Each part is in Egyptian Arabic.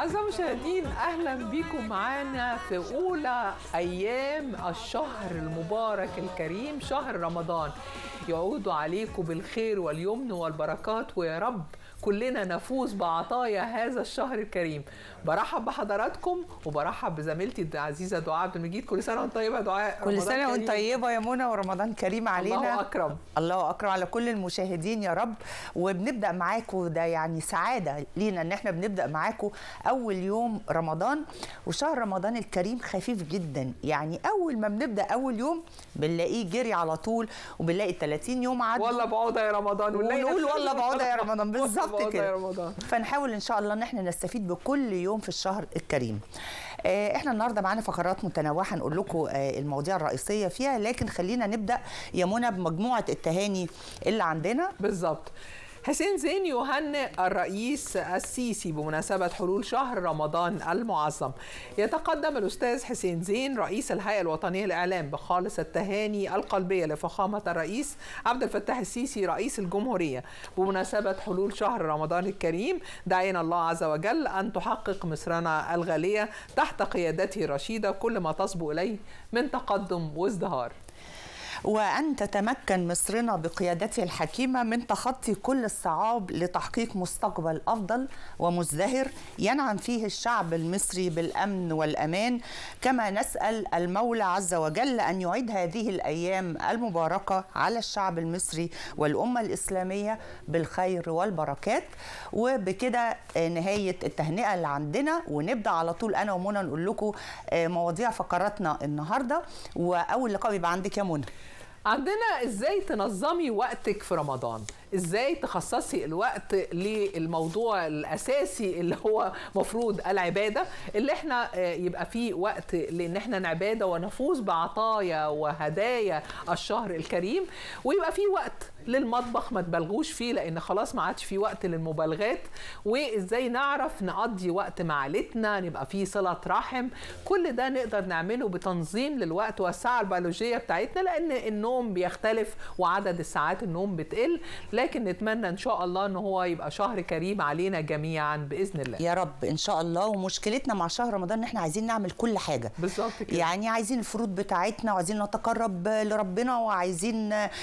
أعزائي المشاهدين أهلا بكم معانا في أولى أيام الشهر المبارك الكريم شهر رمضان يعود عليكم بالخير واليمن والبركات ويا رب كلنا نفوز بعطايا هذا الشهر الكريم برحب بحضراتكم وبرحب بزميلتي العزيزه دعاء عبد المجيد كل سنه وانت طيبه يا دعاء كل رمضان سنه وانت كريم. طيبه يا منى ورمضان كريم علينا الله اكرم الله اكرم على كل المشاهدين يا رب وبنبدا معاكم ده يعني سعاده لينا ان احنا بنبدا معاكم اول يوم رمضان وشهر رمضان الكريم خفيف جدا يعني اول ما بنبدا اول يوم بنلاقيه جري على طول وبنلاقي ال 30 يوم عدوا والله بعودة يا رمضان ونلاقي ونقول نفسنا- والله بعودة يا رمضان والله بالظبط بعودة كده يا رمضان فنحاول ان شاء الله ان احنا نستفيد بكل يوم في الشهر الكريم آه، احنا النهارده معانا فقرات متنوعه هنقول لكم آه، المواضيع الرئيسيه فيها لكن خلينا نبدا يا منى بمجموعه التهاني اللي عندنا بالظبط حسين زين يهنئ الرئيس السيسي بمناسبة حلول شهر رمضان المعظم يتقدم الأستاذ حسين زين رئيس الهيئة الوطنية للإعلام بخالص التهاني القلبية لفخامة الرئيس عبد الفتاح السيسي رئيس الجمهورية بمناسبة حلول شهر رمضان الكريم دعينا الله عز وجل أن تحقق مصرنا الغالية تحت قيادته الرشيدة كل ما تصبو إليه من تقدم وازدهار وأن تتمكن مصرنا بقيادته الحكيمة من تخطي كل الصعاب لتحقيق مستقبل أفضل ومزدهر ينعم فيه الشعب المصري بالأمن والأمان كما نسأل المولى عز وجل أن يعيد هذه الأيام المباركة على الشعب المصري والأمة الإسلامية بالخير والبركات وبكده آه، نهاية التهنئة اللي عندنا ونبدأ على طول أنا ومنى نقول لكم آه، مواضيع فقراتنا النهاردة وأول لقاء يبقى عندك يا منى عندنا ازاي تنظمي وقتك في رمضان ازاي تخصصي الوقت للموضوع الاساسي اللي هو مفروض العباده اللي احنا آه، يبقى فيه وقت لان احنا نعباده ونفوز بعطايا وهدايا الشهر الكريم ويبقى فيه وقت للمطبخ ما تبالغوش فيه لان خلاص ما عادش فيه وقت للمبالغات وازاي نعرف نقضي وقت مع عيلتنا نبقى فيه صله رحم كل ده نقدر نعمله بتنظيم للوقت والساعه البيولوجيه بتاعتنا لان النوم بيختلف وعدد الساعات النوم بتقل لكن نتمنى ان شاء الله ان هو يبقى شهر كريم علينا جميعا باذن الله يا رب ان شاء الله ومشكلتنا مع شهر رمضان ان احنا عايزين نعمل كل حاجه بالظبط كده يعني عايزين الفروض بتاعتنا وعايزين نتقرب لربنا وعايزين آه،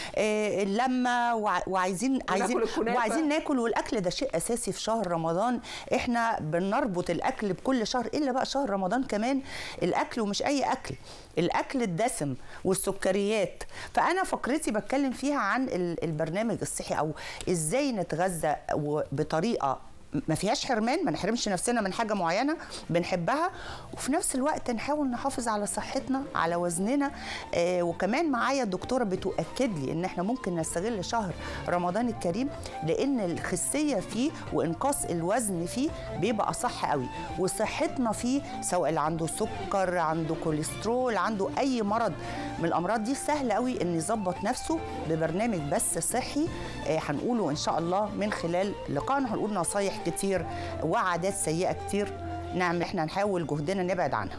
اللمه وع- وعايزين عايزين الكنافة. وعايزين ناكل والاكل ده شيء اساسي في شهر رمضان احنا بنربط الاكل بكل شهر الا بقى شهر رمضان كمان الاكل ومش اي اكل الاكل الدسم والسكريات فانا فقرتي بتكلم فيها عن ال- البرنامج الصحي او ازاي نتغذى و- بطريقه ما فيهاش حرمان ما نحرمش نفسنا من حاجه معينه بنحبها وفي نفس الوقت نحاول نحافظ على صحتنا على وزننا آه وكمان معايا الدكتوره بتؤكد لي ان احنا ممكن نستغل شهر رمضان الكريم لان الخسيه فيه وانقاص الوزن فيه بيبقى صح قوي وصحتنا فيه سواء اللي عنده سكر عنده كوليسترول عنده اي مرض من الامراض دي سهل قوي ان يظبط نفسه ببرنامج بس صحي آه، هنقوله ان شاء الله من خلال لقائنا هنقول نصايح كتير وعادات سيئه كتير نعم احنا نحاول جهدنا نبعد عنها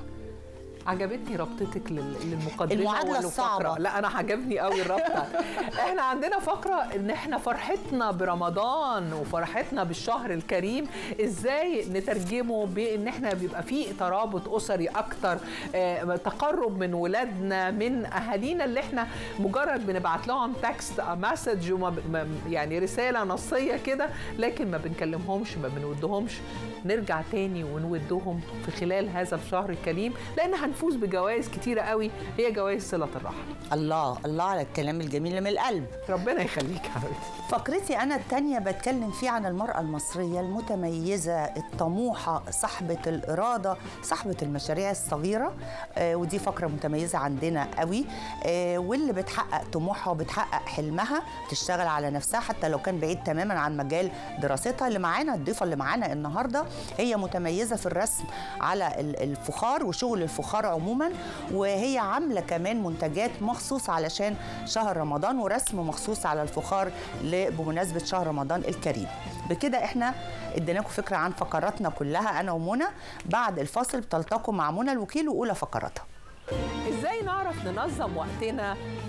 عجبتني ربطتك لل- للمقدمه المعادلة والفقرة. الصعبة. لا انا عجبني قوي الربطه احنا عندنا فقره ان احنا فرحتنا برمضان وفرحتنا بالشهر الكريم ازاي نترجمه بان احنا بيبقى فيه ترابط اسري اكتر آه، تقرب من ولادنا من اهالينا اللي احنا مجرد بنبعت لهم تكست مسج وما ب- ما- يعني رساله نصيه كده لكن ما بنكلمهمش ما بنودهمش نرجع تاني ونودهم في خلال هذا الشهر الكريم لان هنفوز بجوائز كتيره قوي هي جوائز صله الرحم الله الله على الكلام الجميل من القلب ربنا يخليك يا حبيبتي فقرتي أنا التانية بتكلم فيه عن المرأة المصرية المتميزة الطموحة صاحبة الإرادة صاحبة المشاريع الصغيرة آه ودي فقرة متميزة عندنا قوي آه واللي بتحقق طموحها وبتحقق حلمها بتشتغل على نفسها حتى لو كان بعيد تماما عن مجال دراستها اللي معانا الضيفة اللي معانا النهاردة هي متميزة في الرسم على ال- الفخار وشغل الفخار عموما وهي عاملة كمان منتجات مخصوص علشان شهر رمضان ورسم مخصوص على الفخار ل- بمناسبة شهر رمضان الكريم بكده احنا اديناكم فكرة عن فقراتنا كلها انا ومنى بعد الفاصل بتلتقوا مع منى الوكيل واولى فقراتها ازاي نعرف ننظم وقتنا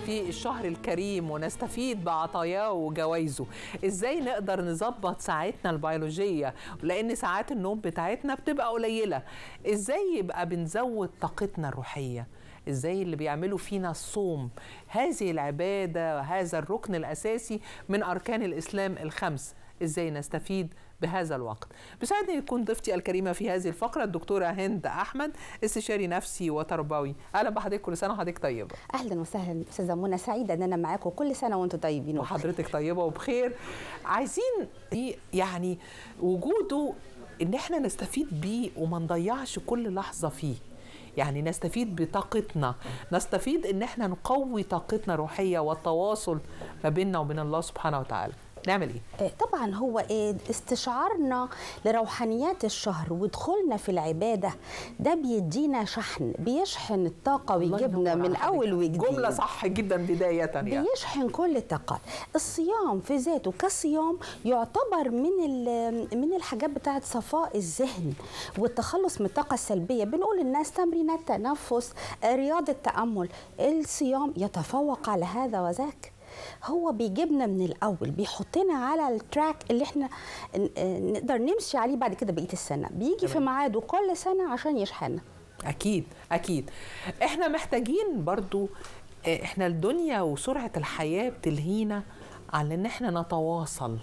في الشهر الكريم ونستفيد بعطاياه وجوائزه ازاي نقدر نظبط ساعتنا البيولوجيه لان ساعات النوم بتاعتنا بتبقى قليله ازاي يبقى بنزود طاقتنا الروحيه ازاي اللي بيعملوا فينا الصوم هذه العباده هذا الركن الاساسي من اركان الاسلام الخمس ازاي نستفيد بهذا الوقت بسعدني تكون ضيفتي الكريمه في هذه الفقره الدكتوره هند احمد استشاري نفسي وتربوي اهلا بحضرتك كل سنه وحضرتك طيبه اهلا وسهلا استاذه منى سعيده ان انا معاكم كل سنه وانتم طيبين وحضرتك طيبه وبخير عايزين يعني وجوده ان احنا نستفيد بيه وما نضيعش كل لحظه فيه يعني نستفيد بطاقتنا نستفيد ان احنا نقوي طاقتنا الروحيه والتواصل ما بيننا وبين الله سبحانه وتعالى نعمل ايه؟ طبعا هو إيه استشعارنا لروحانيات الشهر ودخولنا في العباده ده بيدينا شحن بيشحن الطاقه ويجيبنا من اول وجديد جمله صح جدا بدايه يعني بيشحن كل الطاقات الصيام في ذاته كصيام يعتبر من من الحاجات بتاعه صفاء الذهن والتخلص من الطاقه السلبيه بنقول للناس تمرينات تنفس رياضه تامل الصيام يتفوق على هذا وذاك هو بيجيبنا من الاول بيحطنا على التراك اللي احنا نقدر نمشي عليه بعد كده بقيه السنه بيجي في ميعاده كل سنه عشان يشحننا اكيد اكيد احنا محتاجين برضو احنا الدنيا وسرعه الحياه بتلهينا على ان احنا نتواصل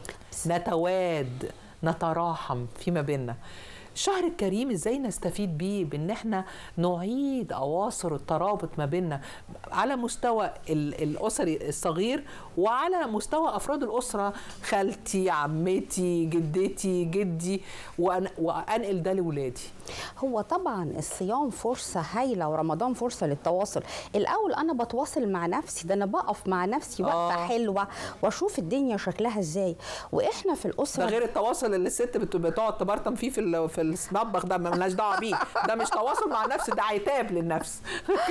نتواد نتراحم فيما بيننا الشهر الكريم ازاي نستفيد بيه بان احنا نعيد اواصر الترابط ما بيننا على مستوى الاسري الصغير وعلى مستوى افراد الاسره خالتي عمتي جدتي جدي وانقل ده لاولادي هو طبعا الصيام فرصه هايله ورمضان فرصه للتواصل الاول انا بتواصل مع نفسي ده انا بقف مع نفسي وقفه آه. حلوه واشوف الدنيا شكلها ازاي واحنا في الاسره ده غير التواصل اللي الست بتقعد تبرطم فيه في في المطبخ ده مالناش دعوه بيه ده مش تواصل مع النفس ده عتاب للنفس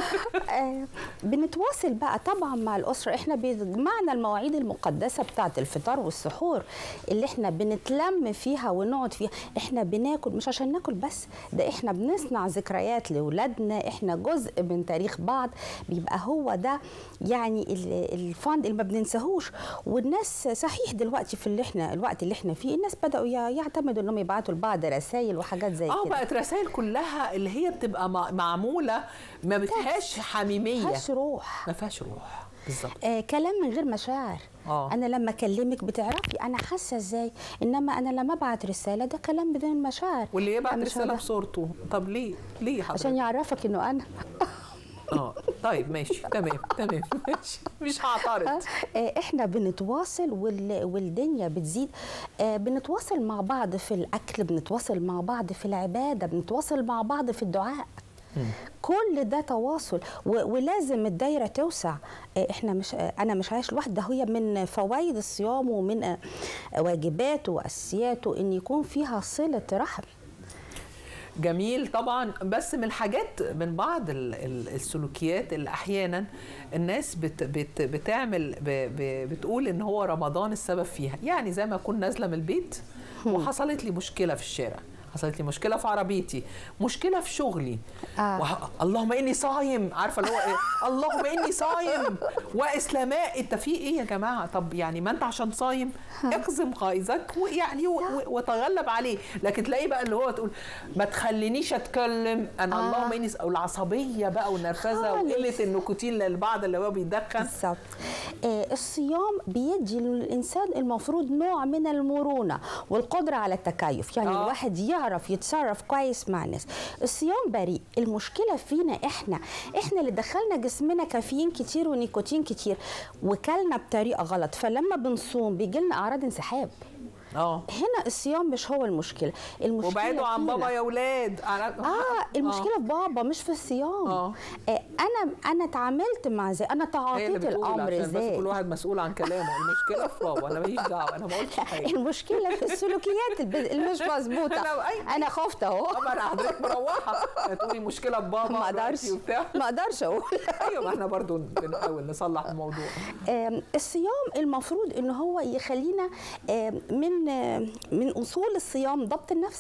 آه بنتواصل بقى طبعا مع الاسره احنا بمعنى المواعيد المقدسه بتاعه الفطار والسحور اللي احنا بنتلم فيها ونقعد فيها احنا بناكل مش عشان ناكل بس ده احنا بنصنع ذكريات لاولادنا احنا جزء من تاريخ بعض بيبقى هو ده يعني الفند اللي ما بننساهوش والناس صحيح دلوقتي في اللي احنا الوقت اللي احنا فيه الناس بداوا يعتمدوا انهم يبعتوا لبعض رسائل وحاجات زي اه كده بقت رسائل كلها اللي هي بتبقى معموله ما فيهاش حميميه ما فيهاش روح ما فيهاش روح بالظبط آه كلام من غير مشاعر آه. انا لما اكلمك بتعرفي انا حاسه ازاي انما انا لما ابعت رساله ده كلام بدون مشاعر واللي يبعت رساله بصورته طب ليه ليه حضرتك عشان يعرفك انه انا اه طيب ماشي تمام تمام ماشي مش هعترض احنا بنتواصل وال... والدنيا بتزيد آه بنتواصل مع بعض في الاكل بنتواصل مع بعض في العباده بنتواصل مع بعض في الدعاء كل ده تواصل ولازم الدايره توسع احنا مش انا مش عايش لوحدي هي من فوائد الصيام ومن واجباته واساسياته ان يكون فيها صله رحم جميل طبعا بس من الحاجات من بعض السلوكيات اللي احيانا الناس بت بت بتعمل بتقول ان هو رمضان السبب فيها يعني زي ما اكون نازله من البيت وحصلت لي مشكله في الشارع حصلت لي مشكله في عربيتي مشكله في شغلي آه. وه... اللهم اني صايم عارفه اللي هو ايه اللهم اني صايم واسلاماء انت في ايه يا جماعه طب يعني ما انت عشان صايم اقزم غيظك ويعني و... وتغلب عليه لكن تلاقي بقى اللي هو تقول ما تخلينيش اتكلم انا آه. اللهم اني العصبيه بقى والنرفزه وقله النيكوتين للبعض اللي هو بيدخن بالظبط آه الصيام بيدي للانسان المفروض نوع من المرونه والقدره على التكيف يعني آه. الواحد يعرف يتصرف كويس مع الناس الصيام بريء المشكله فينا احنا احنا اللي دخلنا جسمنا كافيين كتير ونيكوتين كتير وكلنا بطريقه غلط فلما بنصوم بيجي لنا اعراض انسحاب اه هنا الصيام مش هو المشكله المشكله وبعدوا عن فينا. بابا يا اولاد اه المشكله في بابا مش في الصيام آه. آه انا انا اتعاملت مع ازاي انا تعاطيت الامر ازاي بس كل واحد مسؤول عن كلامه المشكله في بابا انا ماليش دعوه انا ما قلتش حاجه المشكله في السلوكيات اللي مش مظبوطه انا خفت اهو طبعا انا حضرتك مروحه تقولي مشكله في بابا ما اقدرش ما اقدرش اقول ايوه ما احنا برضو بنحاول نصلح الموضوع آه الصيام المفروض ان هو يخلينا آه من آه من اصول الصيام ضبط النفس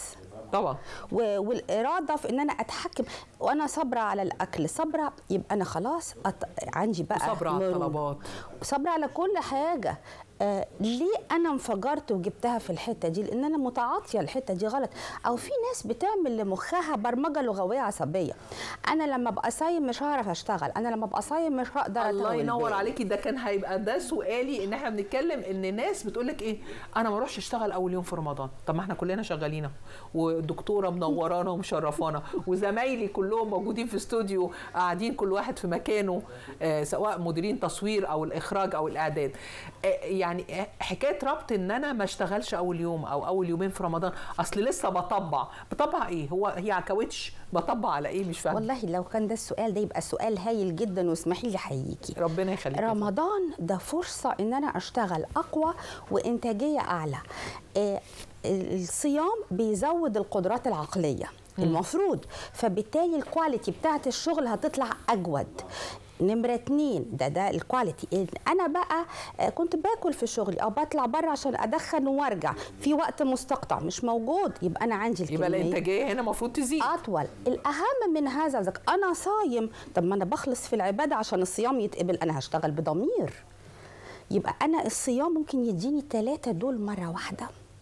طبعا و- والاراده في ان انا اتحكم وانا صابره على الاكل صابره يبقى انا خلاص أط... عندي بقى وصبر على مرونة. الطلبات صبر على كل حاجه آه ليه انا انفجرت وجبتها في الحته دي لان انا متعاطيه الحته دي غلط او في ناس بتعمل لمخها برمجه لغويه عصبيه انا لما ابقى صايم مش هعرف اشتغل انا لما ابقى صايم مش هقدر الله أتناول ينور بالي. عليكي ده كان هيبقى ده سؤالي ان احنا بنتكلم ان ناس بتقول لك ايه انا ما اروحش اشتغل اول يوم في رمضان طب ما احنا كلنا شغالين اهو والدكتوره منورانا ومشرفانا وزمايلي كلهم موجودين في استوديو قاعدين كل واحد في مكانه آه، سواء مديرين تصوير او الاخراج او الاعداد آه، يعني آه، حكايه ربط ان انا ما اشتغلش اول يوم او اول يومين في رمضان اصل لسه بطبع بطبع ايه هو هي على كاوتش بطبع على ايه مش فاهمه والله لو كان ده السؤال ده يبقى سؤال هايل جدا واسمحي لي احييكي ربنا يخليك يا فندم. رمضان ده فرصة إن أنا أشتغل أقوى وإنتاجية أعلى آه، الصيام بيزود القدرات العقلية المفروض فبالتالي الكواليتي بتاعت الشغل هتطلع أجود نمرة اتنين ده ده الكواليتي إن انا بقى آه، كنت باكل في شغلي او بطلع بره عشان ادخن وارجع في وقت مستقطع مش موجود يبقى انا عندي يبقى الكمية الانتاجيه هنا المفروض تزيد اطول الاهم من هذا ذاك انا صايم طب ما انا بخلص في العباده عشان الصيام يتقبل انا هشتغل بضمير يبقى انا الصيام ممكن يديني الثلاثه دول مره واحده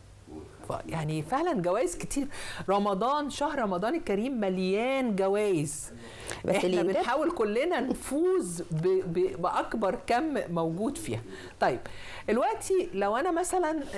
ف- يعني فعلا جوائز كتير رمضان شهر رمضان الكريم مليان جوائز بس احنا اللي يندب- بنحاول كلنا نفوز ب... ب... باكبر كم موجود فيها طيب دلوقتي لو انا مثلا آه،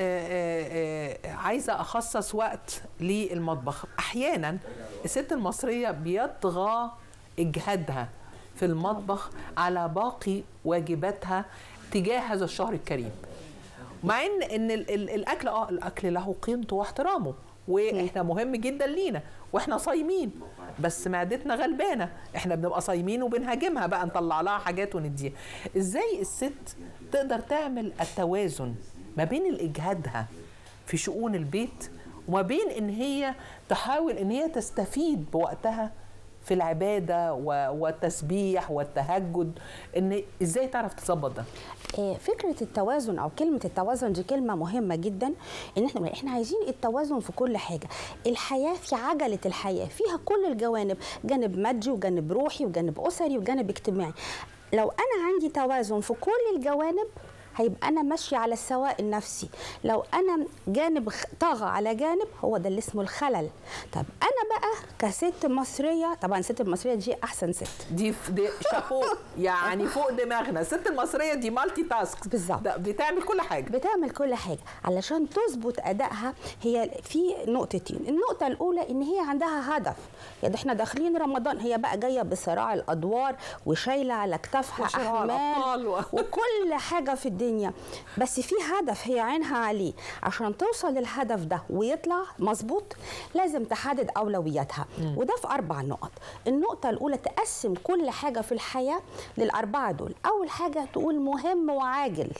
آه، آه، عايزه اخصص وقت للمطبخ احيانا الست المصريه بيطغى اجهادها في المطبخ على باقي واجباتها تجاه هذا الشهر الكريم مع ان ان ال- ال- الاكل اه الاكل له قيمته واحترامه واحنا مهم جدا لينا واحنا صايمين بس معدتنا غلبانه احنا بنبقى صايمين وبنهاجمها بقى نطلع لها حاجات ونديها ازاي الست تقدر تعمل التوازن ما بين اجهادها في شؤون البيت وما بين ان هي تحاول ان هي تستفيد بوقتها في العباده و- والتسبيح والتهجد ان ازاي تعرف تظبط ده آه، فكره التوازن او كلمه التوازن دي كلمه مهمه جدا ان احنا احنا عايزين التوازن في كل حاجه الحياه في عجله الحياه فيها كل الجوانب جانب مادي وجانب روحي وجانب اسري وجانب اجتماعي لو انا عندي توازن في كل الجوانب هيبقى انا ماشيه على السواء النفسي لو انا جانب خ- طاغى على جانب هو ده اللي اسمه الخلل طب انا بقى كست مصريه طبعا الست المصريه دي احسن ست دي ف- دي شابو يعني فوق دماغنا الست المصريه دي مالتي تاسك بالظبط. ده بتعمل كل حاجه بتعمل كل حاجه علشان تظبط ادائها هي في نقطتين النقطه الاولى ان هي عندها هدف يعني احنا داخلين رمضان هي بقى جايه بصراع الادوار وشايله على كتافها وصراع الأبطال احمال و- وكل حاجه في الدنيا بس في هدف هي عينها عليه عشان توصل للهدف ده ويطلع مظبوط لازم تحدد اولوياتها وده في اربع نقط النقطه الاولى تقسم كل حاجه في الحياه للاربعه دول اول حاجه تقول مهم وعاجل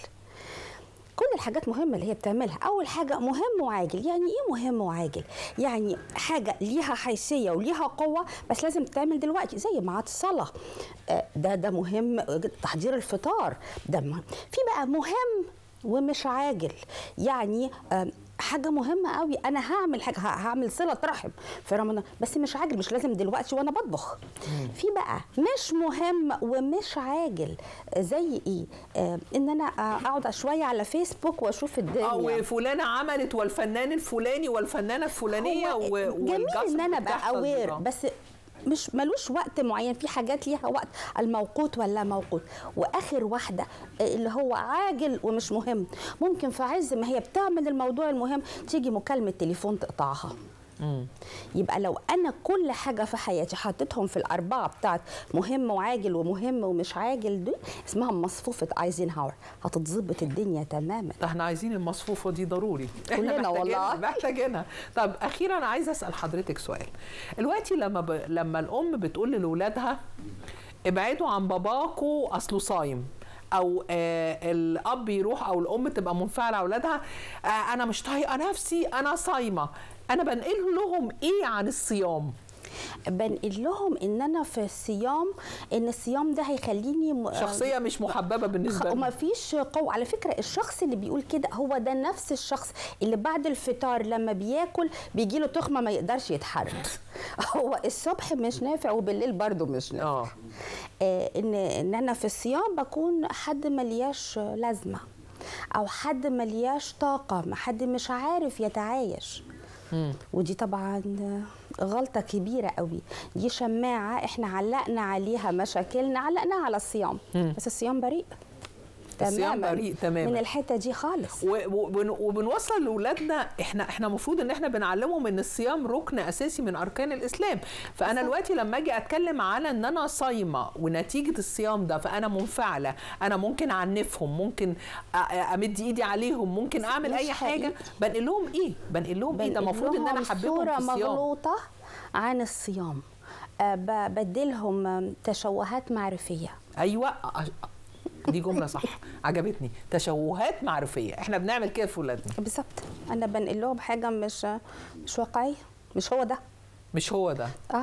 كل الحاجات مهمة اللي هي بتعملها أول حاجة مهم وعاجل يعني إيه مهم وعاجل يعني حاجة ليها حيثية وليها قوة بس لازم تتعمل دلوقتي زي ميعاد الصلاة آه، ده ده مهم تحضير الفطار ده مهم. في بقى مهم ومش عاجل يعني آه، حاجة مهمة قوي أنا هعمل حاجة ه- هعمل صلة رحم في رمضان بس مش عاجل مش لازم دلوقتي وأنا بطبخ في بقى مش مهم ومش عاجل آه، زي إيه آه إن أنا آه، أقعد شوية على فيسبوك وأشوف الدنيا او فلانه عملت والفنان الفلاني والفنانه الفلانيه هو و- جميل والجسر ان انا ابقى بتحصل اوير آه. بس مش ملوش وقت معين في حاجات ليها وقت الموقوت ولا موقوت واخر واحده اللي هو عاجل ومش مهم ممكن في عز ما هي بتعمل الموضوع المهم تيجي مكالمه تليفون تقطعها يبقى لو انا كل حاجه في حياتي حطيتهم في الاربعه بتاعت مهم وعاجل ومهم ومش عاجل دي اسمها مصفوفه ايزنهاور هتتظبط الدنيا تماما ده احنا عايزين المصفوفه دي ضروري احنا كلنا محتاجينها- والله. محتاجينها طب اخيرا انا عايزه اسال حضرتك سؤال دلوقتي لما ب... لما الام بتقول لاولادها ابعدوا عن باباكوا اصله صايم او آه الاب يروح او الام تبقى منفعله على اولادها آه انا مش طايقه نفسي انا صايمه انا بنقل لهم ايه عن الصيام بنقل لهم ان انا في الصيام ان الصيام ده هيخليني م- شخصيه مش محببه بالنسبه وما لنا فيش قوة على فكرة الشخص اللي بيقول كده هو ده نفس الشخص اللي بعد الفطار لما بياكل بيجي له تخمة ما يقدرش يتحرك هو الصبح مش نافع وبالليل برضه مش نافع اه آه ان ان انا في الصيام بكون حد ملياش لازمة او حد ملياش طاقة حد مش عارف يتعايش ودي طبعا غلطة كبيرة قوي دي شماعة احنا علقنا عليها مشاكلنا علقناها على الصيام بس الصيام بريء الصيام بريء تماماً. من الحتة دي خالص و- وبن- وبنوصل لاولادنا احنا احنا المفروض ان احنا بنعلمهم ان الصيام ركن اساسي من اركان الاسلام فانا دلوقتي لما اجي اتكلم على ان انا صايمه ونتيجه الصيام ده فانا منفعله انا ممكن اعنفهم ممكن أ- امد ايدي عليهم ممكن اعمل مش اي حاجه حقيقي. بنقل لهم ايه بنقل لهم ايه ده بنقل المفروض ان انا لهم احببهم صورة في الصيام مغلوطة عن الصيام آه، ب- بديلهم تشوهات معرفية ايوه أ- دي جمله صح عجبتني تشوهات معرفيه احنا بنعمل كده في ولادنا بالظبط انا بنقل لهم حاجة مش مش واقعية مش هو ده مش هو ده اه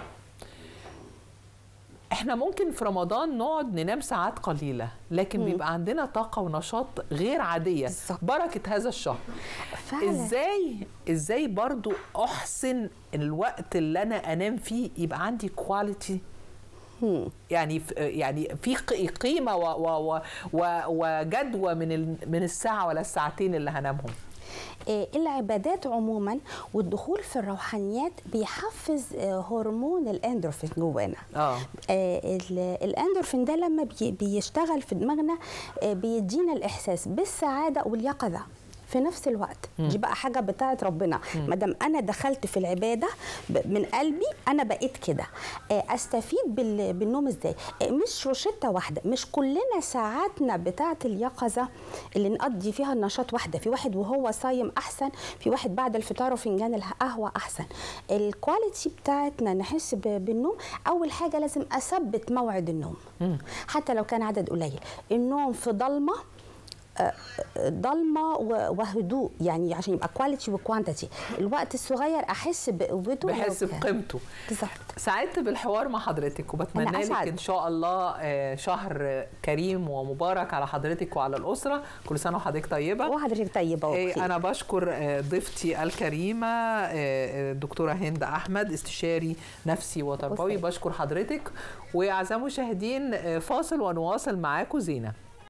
احنا ممكن في رمضان نقعد ننام ساعات قليلة لكن بيبقى عندنا طاقة ونشاط غير عادية بالظبط. بركة هذا الشهر فعلا ازاي ازاي برضو احسن الوقت اللي انا انام فيه يبقى عندي كواليتي مم. يعني ف- يعني في ق- قيمة و و و و وجدوى من ال- من الساعة ولا الساعتين اللي هنامهم آه، العبادات عموما والدخول في الروحانيات بيحفز آه، هرمون الاندروفين جوانا اه آه، ال- الاندورفين ده لما بي- بيشتغل في دماغنا آه، بيدينا الاحساس بالسعاده واليقظه في نفس الوقت دي بقى حاجه بتاعت ربنا ما دام انا دخلت في العباده ب- من قلبي انا بقيت كده آه، استفيد بال- بالنوم ازاي آه، مش روشته واحده مش كلنا ساعاتنا بتاعت اليقظه اللي نقضي فيها النشاط واحده في واحد وهو صايم احسن في واحد بعد الفطار وفنجان القهوه احسن الكواليتي بتاعتنا نحس ب- بالنوم اول حاجه لازم اثبت موعد النوم حتى لو كان عدد قليل النوم في ضلمه آه، آه، ضلمه و- وهدوء يعني عشان يبقى كواليتي وكوانتيتي الوقت الصغير احس بقوته بحس لو- بقيمته بالظبط سعدت بالحوار مع حضرتك وبتمنى أنا لك أسعد. ان شاء الله آه، شهر كريم ومبارك على حضرتك وعلى الاسره كل سنه وحضرتك طيبه وحضرتك طيبه إيه، وبخير انا بشكر آه، ضيفتي الكريمه آه، آه، الدكتوره هند احمد استشاري نفسي وتربوي أسري. بشكر حضرتك واعزائي المشاهدين آه، فاصل ونواصل معاكم زينه